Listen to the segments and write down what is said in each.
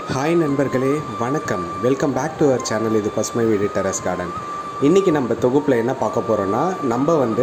hi நண்பர்களே வணக்கம் welcome back to our channel இது பசுமை வீடு டெரஸ் கார்டன் இன்றைக்கி நம்ம தொகுப்பில் என்ன பார்க்க போகிறோன்னா நம்ம வந்து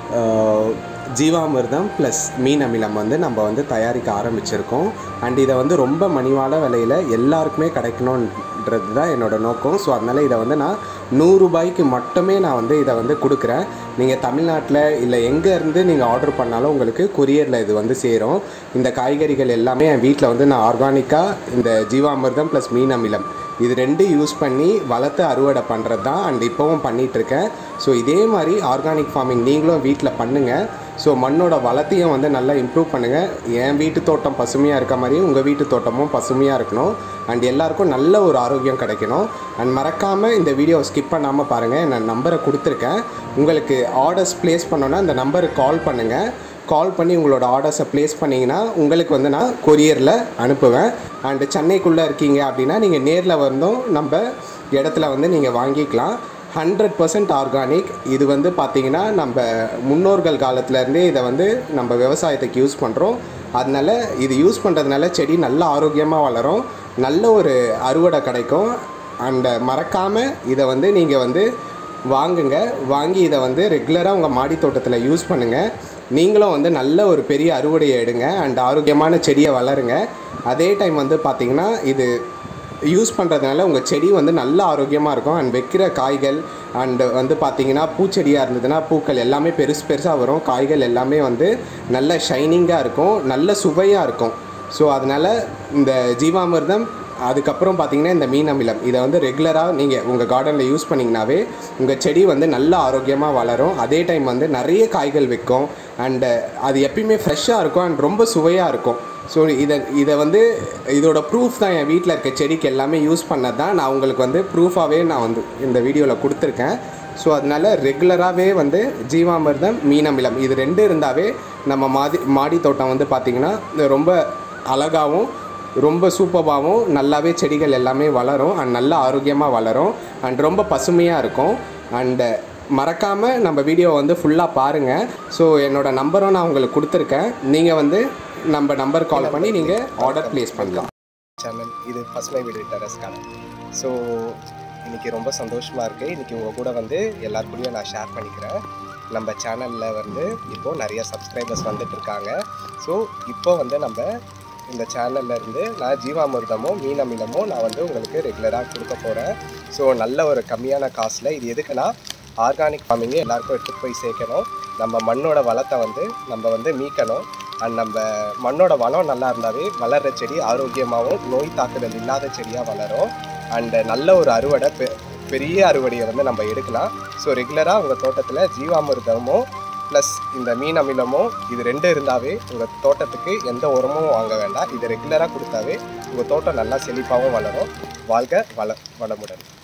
ஆஹ், ஜீவாமிர்தம் ப்ளஸ் மீன் அமிலம் வந்து நம்ம வந்து தயாரிக்க ஆரம்பிச்சிருக்கோம் அண்ட் இதை வந்து ரொம்ப மணிவான விலையில் எல்லாருக்குமே கிடைக்கணுன்றது தான் என்னோடய நோக்கம் ஸோ அதனால் இதை வந்து நான் நூறுரூபாய்க்கு மட்டுமே நான் வந்து இதை வந்து கொடுக்குறேன் நீங்கள் தமிழ்நாட்டில் இல்லை எங்கே இருந்து நீங்கள் ஆர்டர் பண்ணாலும் உங்களுக்கு கொரியரில் இது வந்து சேரும் இந்த காய்கறிகள் எல்லாமே என் வீட்டில் வந்து நான் ஆர்கானிக்காக இந்த ஜீவாமிர்தம் ப்ளஸ் மீன் அமிலம் இது ரெண்டும் யூஸ் பண்ணி வளர்த்து அறுவடை பண்ணுறது தான் அண்ட் இப்போவும் பண்ணிகிட்ருக்கேன் ஸோ இதே மாதிரி ஆர்கானிக் ஃபார்மிங் நீங்களும் வீட்டில் பண்ணுங்கள் ஸோ மண்ணோட வளத்தையும் வந்து நல்லா இம்ப்ரூவ் பண்ணுங்கள் என் வீட்டு தோட்டம் பசுமையாக இருக்க மாதிரி உங்கள் வீட்டு தோட்டமும் பசுமையாக இருக்கணும் அண்ட் எல்லாருக்கும் நல்ல ஒரு ஆரோக்கியம் கிடைக்கணும் அண்ட் மறக்காமல் இந்த வீடியோவை ஸ்கிப் பண்ணாமல் பாருங்கள் நான் நம்பரை கொடுத்துருக்கேன் உங்களுக்கு ஆர்டர்ஸ் ப்ளேஸ் பண்ணோன்னா அந்த நம்பருக்கு கால் பண்ணுங்கள் கால் பண்ணி உங்களோட ஆர்டர்ஸை ப்ளேஸ் பண்ணிங்கன்னா உங்களுக்கு வந்து நான் கொரியரில் அனுப்புவேன் அண்டு சென்னைக்குள்ளே இருக்கீங்க அப்படின்னா நீங்கள் நேரில் வந்தும் நம்ம இடத்துல வந்து நீங்கள் வாங்கிக்கலாம் ஹண்ட்ரட் பர்சன்ட் ஆர்கானிக் இது வந்து பார்த்திங்கன்னா நம்ம முன்னோர்கள் காலத்துலேருந்தே இதை வந்து நம்ம விவசாயத்துக்கு யூஸ் பண்ணுறோம் அதனால இது யூஸ் பண்ணுறதுனால செடி நல்ல ஆரோக்கியமாக வளரும் நல்ல ஒரு அறுவடை கிடைக்கும் அண்ட் மறக்காமல் இதை வந்து நீங்கள் வந்து வாங்குங்க வாங்கி இதை வந்து ரெகுலராக உங்கள் மாடி தோட்டத்தில் யூஸ் பண்ணுங்கள் நீங்களும் வந்து நல்ல ஒரு பெரிய அறுவடையை எடுங்க அண்ட் ஆரோக்கியமான செடியை வளருங்க அதே டைம் வந்து பார்த்திங்கன்னா இது யூஸ் பண்ணுறதுனால உங்கள் செடி வந்து நல்ல ஆரோக்கியமாக இருக்கும் அண்ட் வைக்கிற காய்கள் அண்டு வந்து பார்த்தீங்கன்னா பூச்செடியாக இருந்ததுன்னா பூக்கள் எல்லாமே பெருசு பெருசாக வரும் காய்கள் எல்லாமே வந்து நல்ல ஷைனிங்காக இருக்கும் நல்ல சுவையாக இருக்கும் ஸோ அதனால் இந்த ஜீவாமிர்தம் அதுக்கப்புறம் பார்த்தீங்கன்னா இந்த மீன் அமிலம் இதை வந்து ரெகுலராக நீங்கள் உங்கள் கார்டனில் யூஸ் பண்ணிங்கனாவே உங்கள் செடி வந்து நல்ல ஆரோக்கியமாக வளரும் அதே டைம் வந்து நிறைய காய்கள் வைக்கும் அண்டு அது எப்பயுமே ஃப்ரெஷ்ஷாக இருக்கும் அண்ட் ரொம்ப சுவையாக இருக்கும் ஸோ இதை இதை வந்து இதோட ப்ரூஃப் தான் என் வீட்டில் இருக்க செடிக்கு எல்லாமே யூஸ் பண்ணது தான் நான் உங்களுக்கு வந்து ப்ரூஃபாகவே நான் வந்து இந்த வீடியோவில் கொடுத்துருக்கேன் ஸோ அதனால் ரெகுலராகவே வந்து ஜீவாமிர்தம் மீன் அமிலம் இது ரெண்டு இருந்தாவே நம்ம மாடி மாடி தோட்டம் வந்து பார்த்திங்கன்னா ரொம்ப அழகாகவும் ரொம்ப சூப்பராகவும் நல்லாவே செடிகள் எல்லாமே வளரும் அண்ட் நல்ல ஆரோக்கியமாக வளரும் அண்ட் ரொம்ப பசுமையாக இருக்கும் அண்டு மறக்காமல் நம்ம வீடியோ வந்து ஃபுல்லாக பாருங்கள் ஸோ என்னோட நம்பரும் நான் உங்களுக்கு கொடுத்துருக்கேன் நீங்கள் வந்து நம்ம நம்பர் கால் பண்ணி நீங்கள் ஆர்டர் ப்ளேஸ் பண்ணலாம் சேனல் இது பசுமை வீடு டெரஸ் கார்டன் ஸோ இன்றைக்கி ரொம்ப சந்தோஷமாக இருக்குது இன்றைக்கி உங்கள் கூட வந்து எல்லார் கூடயும் நான் ஷேர் பண்ணிக்கிறேன் நம்ம சேனலில் வந்து இப்போது நிறைய சப்ஸ்கிரைபர்ஸ் வந்துட்டு இருக்காங்க ஸோ இப்போ வந்து நம்ம இந்த சேனல்ல இருந்து நான் ஜீவாமிர்தமும் மீன் அமிலமும் நான் வந்து உங்களுக்கு ரெகுலராக கொடுக்க போகிறேன் ஸோ நல்ல ஒரு கம்மியான காசில் இது எதுக்குன்னா ஆர்கானிக் ஃபார்மிங்கு எல்லாருக்கும் எடுத்துகிட்டு போய் சேர்க்கணும் நம்ம மண்ணோட வளத்தை வந்து நம்ம வந்து மீட்கணும் அண்ட் நம்ம மண்ணோட வளம் நல்லா இருந்தாவே வளர்கிற செடி ஆரோக்கியமாகவும் நோய் தாக்குதல் இல்லாத செடியாக வளரும் அண்ட் நல்ல ஒரு அறுவடை பெ பெரிய அறுவடையை வந்து நம்ம எடுக்கலாம் ஸோ ரெகுலராக உங்கள் தோட்டத்தில் ஜீவாமிர்தமும் ப்ளஸ் இந்த மீன் அமிலமும் இது ரெண்டு இருந்தாவே உங்கள் தோட்டத்துக்கு எந்த உரமும் வாங்க வேண்டாம் இது ரெகுலராக கொடுத்தாவே உங்கள் தோட்டம் நல்லா செழிப்பாகவும் வளரும் வாழ்க வள வளமுடன்